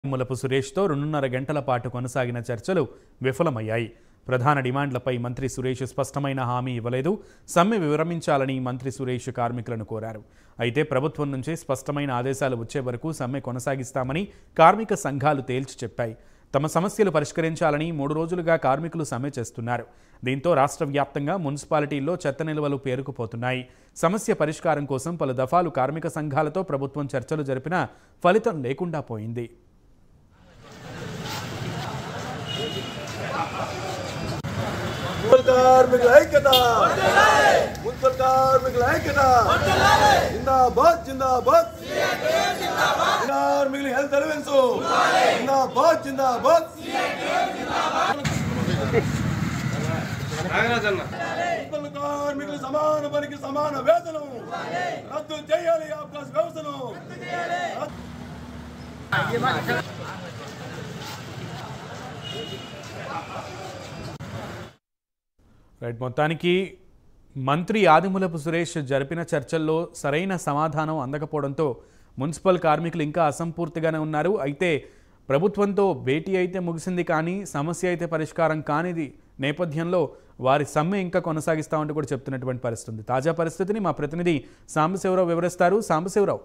ములపు సురేష్తో రెండున్నర గంటల పాటు కొనసాగిన చర్చలు విఫలమయ్యాయి ప్రధాన డిమాండ్లపై మంత్రి సురేష్ స్పష్టమైన హామీ ఇవ్వలేదు సమ్మె విరమించాలని మంత్రి సురేష్ కార్మికులను కోరారు అయితే ప్రభుత్వం నుంచి స్పష్టమైన ఆదేశాలు వచ్చే వరకు సమ్మె కొనసాగిస్తామని కార్మిక సంఘాలు తేల్చి చెప్పాయి తమ సమస్యలు పరిష్కరించాలని మూడు రోజులుగా కార్మికులు సమ్మె చేస్తున్నారు దీంతో రాష్ట్ర వ్యాప్తంగా మున్సిపాలిటీల్లో చెత్త నిల్వలు పేరుకుపోతున్నాయి సమస్య పరిష్కారం కోసం పలు దఫాలు కార్మిక సంఘాలతో ప్రభుత్వం చర్చలు జరిపినా ఫలితం లేకుండా పోయింది మున్సిపల్ కార్మికుల ఐక్యత మున్సిపల్ కార్మికుల ఐక్యత జిందాబాద్ జిందాబాద్ కార్మికుల హెల్త్ అలవెన్స్ జిందాబాద్ జిందాబాద్ మున్సిపల్ కార్మికులు సమాన పనికి సమాన వేతనం రద్దు చేయాలి అవకాశ వ్యవస్థను రైట్ మొత్తానికి మంత్రి ఆదిమూలపు సురేష్ జరిపిన చర్చల్లో సరైన సమాధానం అందకపోవడంతో మున్సిపల్ కార్మికులు ఇంకా అసంపూర్తిగానే ఉన్నారు అయితే ప్రభుత్వంతో భేటీ అయితే ముగిసింది కానీ సమస్య అయితే పరిష్కారం కానిది నేపథ్యంలో వారి సమ్మె ఇంకా కొనసాగిస్తామంటూ కూడా చెప్తున్నటువంటి పరిస్థితి ఉంది తాజా పరిస్థితిని మా ప్రతినిధి సాంబశివరావు వివరిస్తారు సాంబశివరావు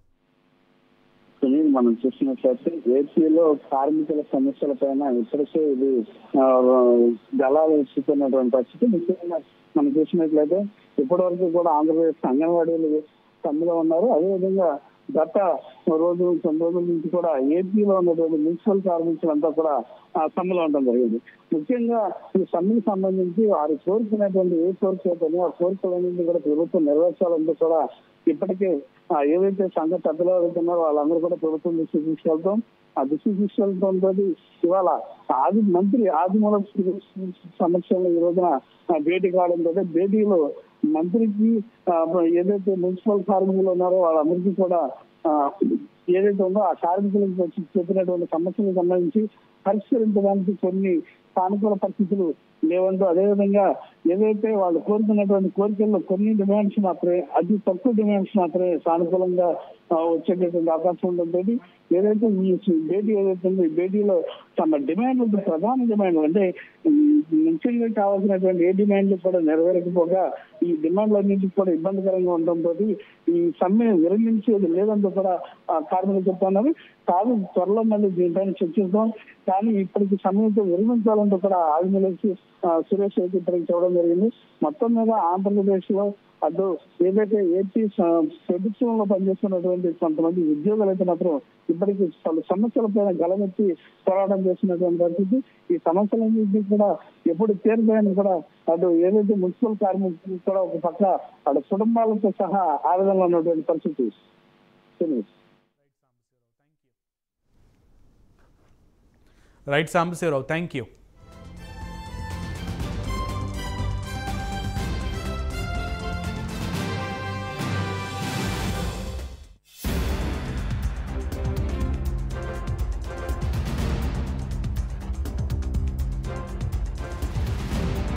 సునీల్ మనం చూసినట్లయితే ఏపీలో కార్మికుల సమస్యల పైన ఇప్పటికే ఇది ఆ, గలాలు ఇస్తున్నటువంటి పరిస్థితి ముఖ్యంగా మనం చూసినట్లయితే ఇప్పటి వరకు కూడా ఆంధ్రప్రదేశ్ అంగన్వాడీలు సమ్మెలో ఉన్నారు అదేవిధంగా గత రోజు కొన్ని రోజుల నుంచి కూడా ఏపీలో ఉన్నటువంటి మున్సిపల్ కార్మికులంతా కూడా ఆ సమ్మెలో ఉండడం జరిగింది ముఖ్యంగా ఈ సమ్మెకి సంబంధించి వారు కోరుకునేటువంటి ఏ కోరిక అయితే ఆ కోరికలన్నింటినీ కూడా ప్రభుత్వం నెరవేర్చాలంటూ కూడా ఇప్పటికే ఆ ఏవైతే సంఘ పెద్దలు అవుతున్నారో వాళ్ళందరూ కూడా ప్రభుత్వం దృష్టి తీసుకెళ్తాం ఆ దృష్టి తీసుకెళ్లడంతో ఇవాళ ఆది మంత్రి ఆదిమూల సమక్షంలో ఈ రోజున ఆ, భేటీ కావడంతో భేటీలో మంత్రికి ఆ, ఏదైతే మున్సిపల్ కార్మికులు ఉన్నారో వాళ్ళందరికీ కూడా ఆ, ఏదైతే ఉందో ఆ కార్మికులకు వచ్చి చెప్పినటువంటి సమస్యలకు సంబంధించి పరిష్కరించడానికి కొన్ని సానుకూల పరిస్థితులు లేవంటూ అదేవిధంగా ఏదైతే వాళ్ళు కోరుకున్నటువంటి కోరికల్లో కొన్ని డిమాండ్స్ మాత్రమే అతి తక్కువ డిమాండ్స్ మాత్రమే సానుకూలంగా ఆ, వచ్చేటటువంటి అవకాశం ఉంటుంది ఏదైతే ఈ భేటీ ఏదైతే ఉందో ఈ భేటీలో తమ డిమాండ్ ప్రధాన డిమాండ్ అంటే ఉమ్, ముఖ్యంగా కావాల్సినటువంటి ఏ డిమాండ్లు కూడా నెరవేరకపోగా ఈ డిమాండ్లన్నింటికి కూడా ఇబ్బందికరంగా ఉండడంతో ఈ సమ్మె విరమించేది లేదంటూ కూడా ఆ, కార్మికులు చెప్తున్నారు కాదు త్వరలో మళ్ళీ దీనిపైన చర్చిస్తాం కానీ ఇప్పటికి సమయంతో విరమించాలంటూ కూడా ఆదిమూలకి సురేష్ అయితే ఇప్పటికి చెప్పడం జరిగింది మొత్తం మీద ఆంధ్రప్రదేశ్ లో అటు ఏదైతే ఏపీ స- ప్రభుత్వంలో పనిచేస్తున్నటువంటి కొంతమంది ఉద్యోగులు అయితే మాత్రం ఇప్పటికీ పలు సమస్యలపైన గలమెత్తి పోరాటం చేస్తున్నటువంటి పరిస్థితి ఈ సమస్యలన్నింటినీ కూడా ఎప్పుడు తీరుతాయని కూడా అటు ఏదైతే మున్సిపల్ కార్మికులు కూడా ఒక పక్క అటు కుటుంబాలతో సహా ఆవేదనలో ఉన్నటువంటి పరిస్థితి తెలియదు రైట్ సాంబశివరావు థ్యాంక్ యూ